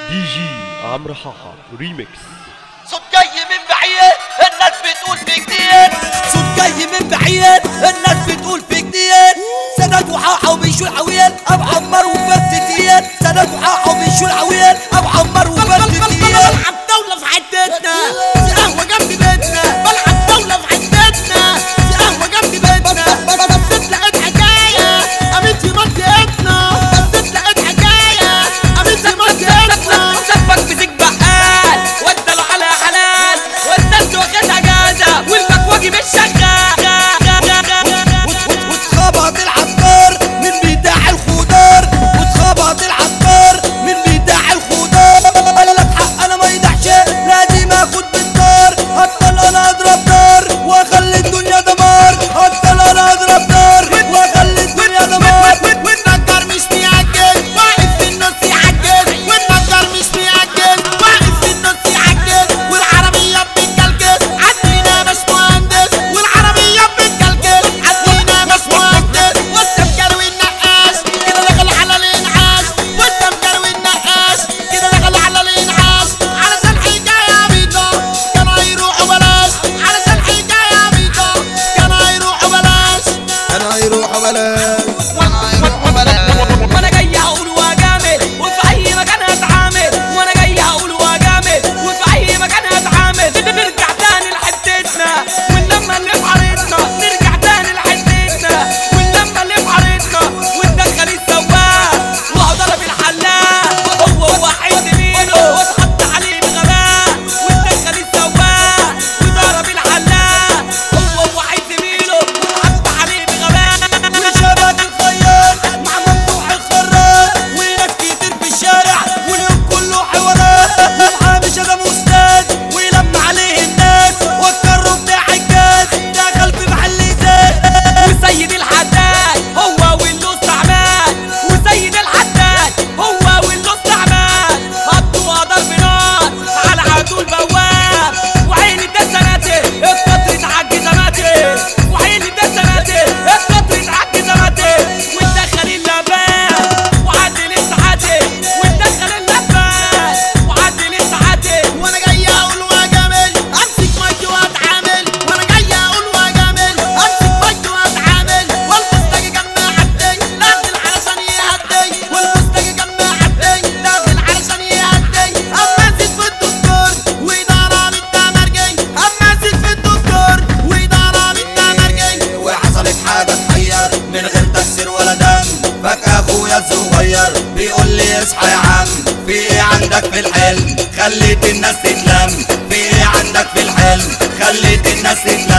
دي جي عمرو حاحة ريميكس صوت جاي من بعيد الناس بتقول في جديد صوت جاي من بعيد الناس بتقول في جديد سند وحاحة وبيشو العويل ابو عمار وفرتتين سند وحاحة وبيشو العويل ابو عمار وفرتتين بلعب دولة في حتتنا في قهوة جنب بيتنا بلعب دولة في حتتنا في قهوة جنب بيتنا بس لقيت حكاية قامت في منطقتنا بس لقيت حكاية قامت في منطقتنا سبك بزيك بقال واداله على حلال والناس واخدها جازة والمكواجي مش شغال واتخبط العطار من بتاع الخضار واتخبط العطار من بتاع الخضار قال لك حق انا ما يدحش لازم اخد بالدار هبطل انا اضرب نار واخلي الدنيا دمار هبطل انا اضرب نار واخلي الدنيا دمار والنجار مش بيعجل واقف في النص يعجل والنجار مش بيعجل واقف في النص يعجل والعربية بتتكلكل عدينا مش مهندس والعربية بتتكلكل عدينا مش مهندس والسمكر والنقاش كده دخل على الانعاش والسمكر والنقاش كده دخل على الانعاش علشان حكاية بيضة كانوا هيروحوا بلاش علشان حكاية بيضة كانوا هيروحوا بلاش انا هيروح بلاش وانا جاي هقول واجامل وفي اي مكان هتعامل وانا جاي هقول واجامل وفي اي مكان هتعامل نرجع تاني لحتتنا واللمه اللي في حارتنا نرجع تاني لحتتنا واللمه اللي في حارتنا وندخل السواق وهو ضرب الحلاق هو هو حد مينه واتحط عليه بغباء وندخل السواق وضرب الحلاق هو هو حد مينه واتحط عليه بغباء وشبك الخياط مع ممدوح الخراط وناس كتير في الشارع واليوم كله حوارات والحامي شتم استاذ ويلم عليه الناس والكرو بتاع الجاز دخل في محل زاد وسيد الحداد هو واللو استعمال وسيد الحداد هو واللو استعمال حطوا ضرب نار على عدو البواب وعيني ده سناتي القطر اتعجز ماتي وعيني ده سناتي القطر اتعجز ماتي واتدخل اللبان وعدل الساعاتي واتدخل اللبان وعدل الساعاتي وانا جاي اقول واجامل امسك مايكي واتعامل وانا جاي اقول واجامل امسك مايكي واتعامل والمستجي جنبي عدي داخل علشان يهدي والمستجي جنبي عدي داخل علشان يهدي اما زيد في الدكتور واداره بالتمرجي اما زيد في الدكتور واداره بالتمرجي وحصلت حاجة تحير من غير تكسير ولا دم فجأة اخويا الصغير بيقول لي اصحى يا عم في ايه عندك في الحلم خليت الناس تتلم في ايه عندك في الحلم خليت الناس تتلم